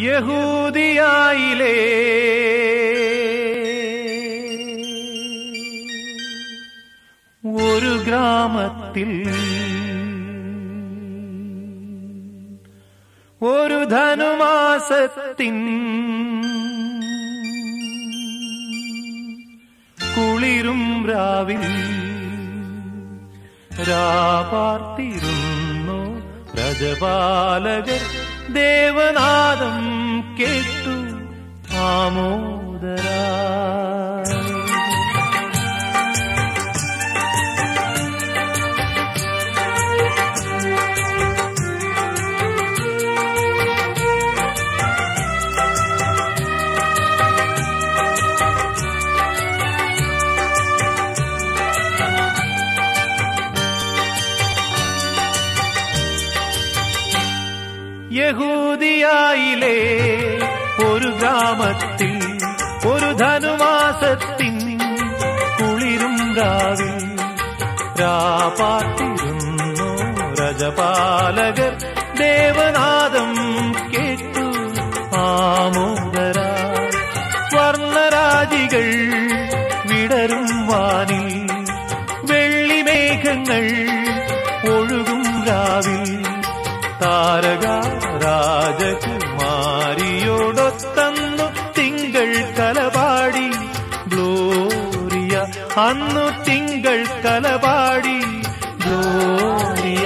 യഹൂദിയായിലേ ഒരു ഗ്രാമത്തിൽ ഒരു ധനുമാസത്തിൻ കുളിരും രാവിൽ രാപാർത്തിരുന്നു രജപാലകർ ദേവനാദം കേട്ടു ആമോദരാ യഹൂദിയായിലെ ഒരു ഗ്രാമത്തിൽ ഒരു ധനുമാസത്തിൻ കുളിരും രാവിൽ രാപാത്തിരുന്നു രജപാലകർ ദേവനാദം കേട്ടു ആമോദര സ്വർണരാജികൾ വിടരും വാനിൽ വെള്ളിമേഘങ്ങൾ ഒഴുകും രാവിൽ താരക രാജകുമാരിയോടൊത്തന്നു തിങ്കൾ കലപാടി ഗ്ലോറിയ അന്നു തിങ്കൾ കലപാടി ഗ്ലോറിയ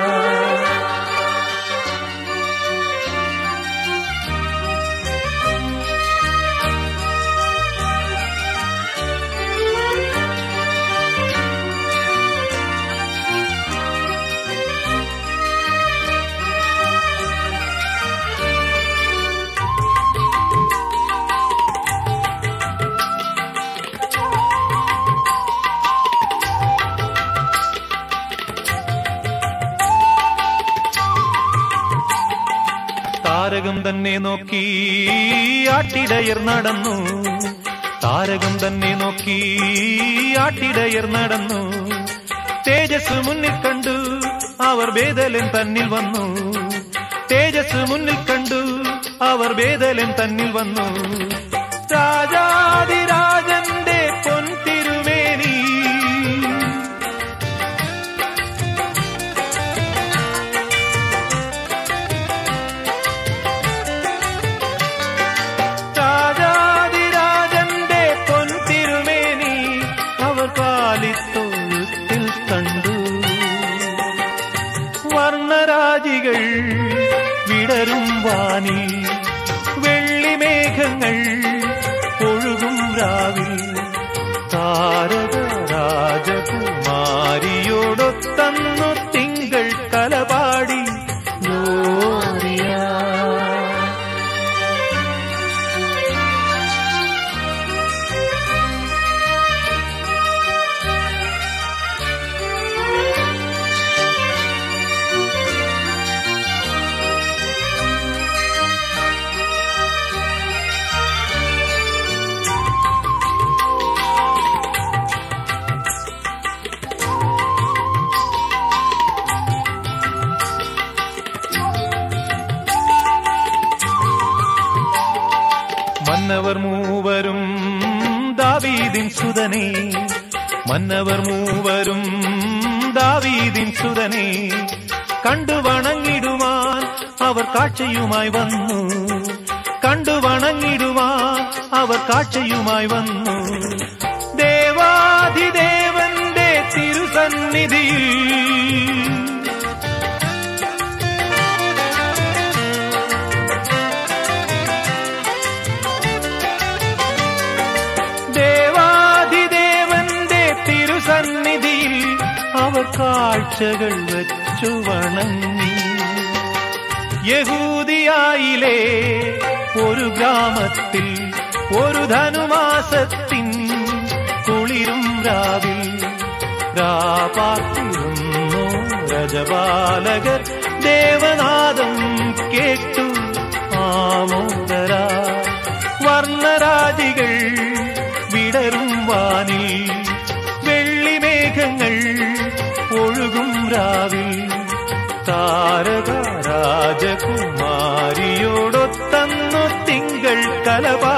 താരകം തന്നെ നോക്കി ആട്ടിടയർ നടന്നു താരകം തന്നെ നോക്കി ആട്ടിടയർ നടന്നു തേജസ് മുന്നിൽ കണ്ടു അവർ വേദലൻ തന്നിൽ വന്നു തേജസ് മുന്നിൽ കണ്ടു അവർ വേദലൻ തന്നിൽ വന്നു രാജാതിരാജന്റെ പൊൻതിരുമേനി രാജാതിരാജന്റെ പൊൻതിരുമേനി അവർ പാലിത്തൊഴുത്തിൽ കണ്ടു വർണ്ണരാജികൾ വിടരും വാനി വെള്ളിമേഘങ്ങൾ ഒഴുകും രാവിൽ താരക രാജകുമാരിയോടൊത്തന്നു തിങ്കൾ കലപാടി ഗ്ലോറിയ മന്നവർ മൂവരും ദാവീദിൻ സുതനെ മന്നവർ മൂവരും ദാവീദിൻ സുതനെ കണ്ടു വണങ്ങിടുവാൻ അവർ കാഴ്ചയുമായി വന്നു കണ്ടു വണങ്ങിടുവാൻ അവർ കാഴ്ചയുമായി വന്നു ദേവാധിദേവന്റെ തിരുസന്നിധിയിൽ ദേവാധിദേവന്റെ തിരുസന്നിധിയിൽ അവർ കാഴ്ചകൾ വെച്ചു വണങ്ങി യഹൂദിയായിലെ ഒരു ഗ്രാമത്തിൽ ഒരു ധനുമാസത്തിൻ കുളിരും രാവിൽ രാപാർത്തിരുന്നു രജപാലകർ ദേവനാദം കേട്ടു ആമോദര വർണ്ണരാജികൾ വിടരും വാനിൽ വെള്ളിമേഘങ്ങൾ ഒഴുകും രാവിൽ താരക രാജകുമാരിയോടൊത്തന്നു മംഗളപാ